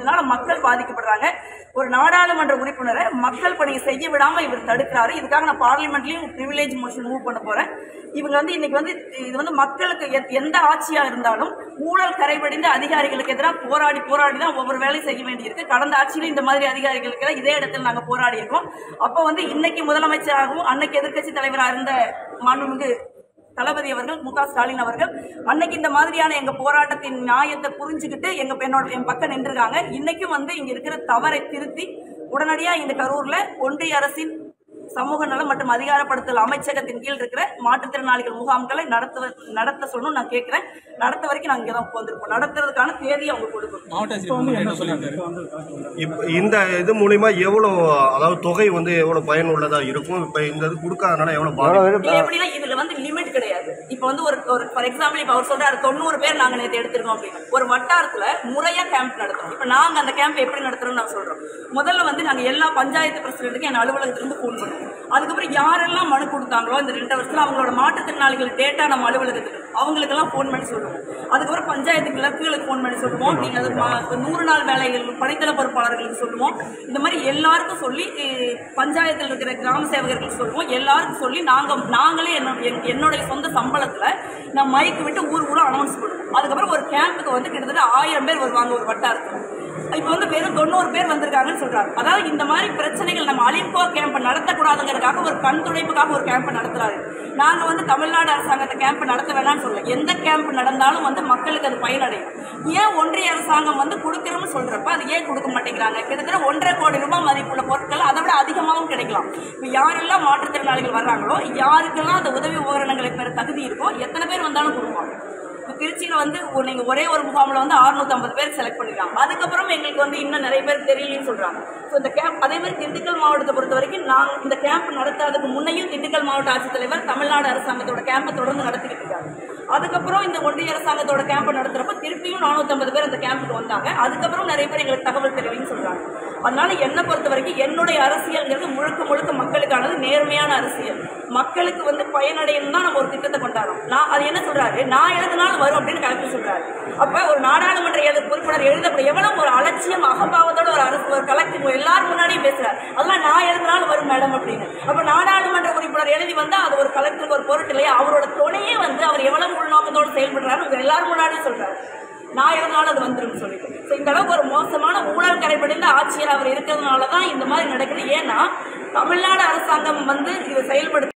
இதனால மக்கள் பாதிக்கப்படுறாங்க ஒரு நாடாளுமன்ற உறுப்பினரை மக்கள் பணியை செய்ய விடாம இவர் தடுக்கிறாரு இதுக்காக நான் பார்லிமெண்ட்லயும் ப்ரிவிலேஜ் மோஷன் மூவ் பண்ண போறேன் இவங்க வந்து இன்னைக்கு வந்து இது வந்து மக்களுக்கு எத்- எந்த ஆட்சியா இருந்தாலும் ஊழல் கரைபடிந்த அதிகாரிகளுக்கு எதிராக போராடி போராடி தான் ஒவ்வொரு வேலையும் செய்ய வேண்டியிருக்கு கடந்த ஆட்சியில இந்த மாதிரி அதிகாரிகளுக்கு எல்லாம் இதே இடத்துல நாங்க போராடி இருக்கோம் அப்போ வந்து இன்னைக்கு முதலமைச்சராகவும் அன்னைக்கு எதிர்க்கட்சி தலைவராக இருந்த மாண்புமிகு தளபதி அவர்கள் மு க ஸ்டாலின் அவர்கள் அன்னைக்கு இந்த மாதிரியான எங்க போராட்டத்தின் நியாயத்தை புரிஞ்சுக்கிட்டு எங்க என்னோட என் பக்கம் நின்றுருக்காங்க இன்னைக்கும் வந்து இங்க இருக்கிற தவறை திருத்தி உடனடியா இந்த கரூர்ல ஒன்றிய அரசின் சமூக நலம் மற்றும் அதிகாரப்படுத்தல் அமைச்சகத்தின் கீழ் இருக்கிற மாற்றுத்திறனாளிகள் முகாம்களை நடத்த நடத்த சொல்லணும் நான் கேட்கிறேன் நடத்த வரைக்கும் நாங்க இங்க தான் உட்காந்துருப்போம் நடத்துறதுக்கான தேதியை அவங்க கொடுக்கணும் மாவட்ட ஆட்சியர் என்ன சொல்லியிருக்காரு இப்ப இந்த இது மூலியமா எவ்வளவு அதாவது தொகை வந்து எவ்வளவு பயனுள்ளதா இருக்கும் இப்ப இந்த இது கொடுக்காதனால எவ்வளவு பாதிப்பு இது எப்படின்னா இதுல வந்து லிமிட் கிடையாது இப்ப வந்து ஒரு ஒரு ஃபார் எக்ஸாம்பிள் இப்ப அவர் சொல்றாரு தொண்ணூறு பேர் நாங்க நேற்று எடுத்திருக்கோம் அப்படின்னு ஒரு வட்டாரத்துல முறையா கேம்ப் நடத்துறோம் இப்ப நாங்க அந்த கேம்ப் எப்படி நடத்துறோம்னு நான் சொல்றோம் முதல்ல வந்து நாங்க எல்லா பஞ்சாயத்து பிரசிடண்ட்டுக்கும் என் அலுவலகத்திலிருந்து ஃபோன் பண்ணுவோம் அதுக்கப்புறம் யாரெல்லாம் மனு கொடுத்தாங்களோ இந்த ரெண்டு வருஷத்துல அவங்களோட மாற்றுத்திறனாளிகள் டேட்டா நம்ம அலுவலகத்துக்கு அவங்களுக்கெல்லாம் ஃபோன் பண்ணி சொல்லுவோம் அதுக்கப்புறம் பஞ்சாயத்து கிளர்க்குகளுக்கு ஃபோன் பண்ணி சொல்லுவோம் நீங்க அது மா- நூறு நாள் வேலைகள் பணித்தள பொறுப்பாளர்களுக்கு சொல்லுவோம் இந்த மாதிரி எல்லாருக்கும் சொல்லி அஹ், பஞ்சாயத்தில் இருக்கிற கிராம சேவகர்களுக்கு சொல்லுவோம் எல்லாருக்கும் சொல்லி நாங்க நாங்களே என்ன- என்- என்னுடைய சொந்த சம்பளத்துல நான் மைக்கு விட்டு ஊர் ஊரா அனௌன்ஸ் பண்ணுவோம் அதுக்கப்புறம் ஒரு கேம்புக்கு வந்து கிட்டத்தட்ட ஆயிரம் பேர் வருவாங்க ஒரு வட்டாரத்துல இப்ப வந்து வெறும் தொண்ணூறு பேர் வந்திருக்காங்கன்னு சொல்றாங்க அதாவது இந்த மாதிரி பிரச்சனைகள் நம்ம அலிம்போ கேம்ப் நடத்தக்கூடாதுங்கிறதுக்காக ஒரு கண் துடைப்புக்காக ஒரு கேம்ப் நடத்துறாரு நாங்க வந்து தமிழ்நாடு அரசாங்கத்தை கேம்ப் நடத்த வேணாம்னு சொல்லல எந்த கேம்ப் நடந்தாலும் வந்து மக்களுக்கு அது பயனடையும் ஏன் ஒன்றிய அரசாங்கம் வந்து கொடுக்கிறோம்னு சொல்றப்ப அது ஏன் கொடுக்க மாட்டேங்கிறாங்க கிட்டத்தட்ட ஒன்றரை கோடி ரூபாய் மதிப்புள்ள பொருட்கள் அதை விட அதிகமாகவும் கிடைக்கலாம் இப்ப யாரெல்லாம் மாற்றுத்திறனாளிகள் வர்றாங்களோ யாருக்கெல்லாம் அந்த உதவி உபகரணங்களை பெற தகுதி இருக்கோ எத்தனை பேர் வந்தாலும் கொடுப்பாங்க இப்ப திருச்சியில வந்து ஒ- நீங்க ஒரே ஒரு முகாம்ல வந்து 650 பேர் செலக்ட் பண்ணிருக்காங்க அதுக்கப்புறம் எங்களுக்கு வந்து இன்னும் நிறைய பேர் தெரியலன்னு சொல்றாங்க ஸோ இந்த கேம்ப் அதே மாதிரி திண்டுக்கல் மாவட்டத்தை பொறுத்த வரைக்கும் நாங்க இந்த கேம்ப் நடத்தாததுக்கு முன்னையும் திண்டுக்கல் மாவட்ட ஆட்சித்தலைவர் தமிழ்நாடு அரசாங்கத்தோட கேம்பை தொடர்ந்து நடத்திக்கிட்டு இருக்காங்க அதுக்கப்புறம் இந்த ஒன்றிய அரசாங்கத்தோட கேம்பை நடத்துறப்ப திருப்பியும் 450 பேர் அந்த கேம்புக்கு வந்தாங்க அதுக்கப்புறம் நிறைய பேர் எங்களுக்கு தகவல் தெரிவின்னு சொல்றாங்க அதனால என்னை பொறுத்த வரைக்கும் என்னுடைய அரசியல்ங்கிறது முழுக்க முழுக்க மக்களுக்கானது நேர்மையான அரசியல் மக்களுக்கு வந்து பயனடையணும் தான் நம்ம ஒரு திட்டத்தை கொண்டாடுறோம் நான் அது என்ன சொல்றாரு நான் எழுதினாலும் வரும் அப்படின்னு கலெக்டர் சொல்றாரு அப்ப ஒரு நாடாளுமன்ற எழு உறுப்பினர் எழுதப்பட எவ்வளவு ஒரு அலட்சியம் அகம்பாவத்தோட ஒரு அரசு ஒரு கலெக்டர் எல்லாரும் முன்னாடியும் பேசுறாரு அதெல்லாம் நான் எழுதினாலும் வரும் மேடம் அப்படின்னு அப்ப நாடாளுமன்ற உறுப்பினர் எழுதி வந்தா அது ஒரு கலெக்டருக்கு ஒரு பொருட்டு இல்லையா அவரோட துணையே வந்து அவர் எவ்வளவு உள்நோக்கத்தோடு செயல்படுறாரு உங்க எல்லாரும் முன்னாடியும் சொல்றாரு நான் இருந்தாலும் அது வந்துரும் சொல்லிட்டு ஸோ இந்த அளவுக்கு ஒரு மோசமான ஊழல் கரைபடிந்த ஆட்சியர் அவர் இருக்கிறதுனால தான் இந்த மாதிரி நடக்குது ஏன்னா தமிழ்நாடு அரசாங்கம் வந்து இதை செயல்படுத்த